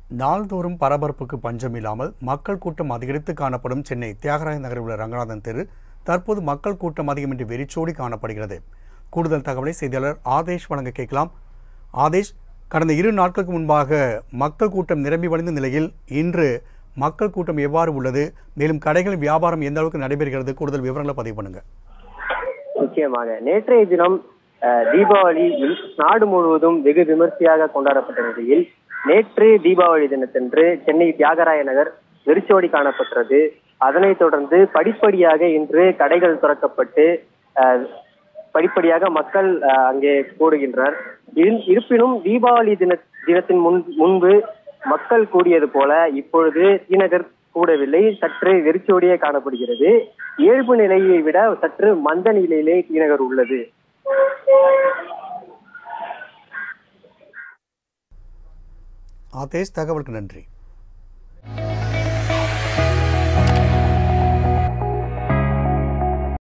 நாள்தோறும் பரபரப்புக்கு பஞ்சம் இல்லாமல் மக்கள் கூட்டம் அதிகரித்து காணப்படும் சென்னை தியாகராய நகரில் உள்ள ரங்கநாதன் தெரு தற்போது மக்கள் கூட்டம் அதிகமின்றி வெறிச்சோடி காணப்படுகிறது கூடுதல் தகவலை செய்தியாளர் ஆதேஷ் வழங்க கேட்கலாம் ஆதேஷ் கடந்த இரு நாட்களுக்கு முன்பாக மக்கள் கூட்டம் நிரம்பி வழிந்த நிலையில் இன்று மக்கள் கூட்டம் எவ்வாறு உள்ளது மேலும் கடைகளின் வியாபாரம் எந்த அளவுக்கு நடைபெறுகிறது கூடுதல் விவரங்களை பதிவு பண்ணுங்க நிச்சயமாக நேற்றைய தினம் அஹ், தீபாவளி இல்- நாடு முழுவதும் வெகு விமர்சையாக கொண்டாடப்பட்ட நிலையில் நேற்று தீபாவளி தினத்தன்று சென்னை தியாகராய நகர் வெறிச்சோடி காணப்பட்டது அதனைத் தொடர்ந்து படிப்படியாக இன்று கடைகள் திறக்கப்பட்டு அஹ், படிப்படியாக மக்கள் அஹ், அங்கே கூடுகின்றனர் இரு- இருப்பினும் தீபாவளி தின தினத்தின் முன் முன்பு மக்கள் கூடியது போல இப்பொழுது தீநகர் கூடவில்லை சற்று வெறிச்சோடியே காணப்படுகிறது இயல்பு நிலையை விட சற்று மந்த நிலையிலே தீநகர் உள்ளது ஆதேஷ் தகவலுக்கு நன்றி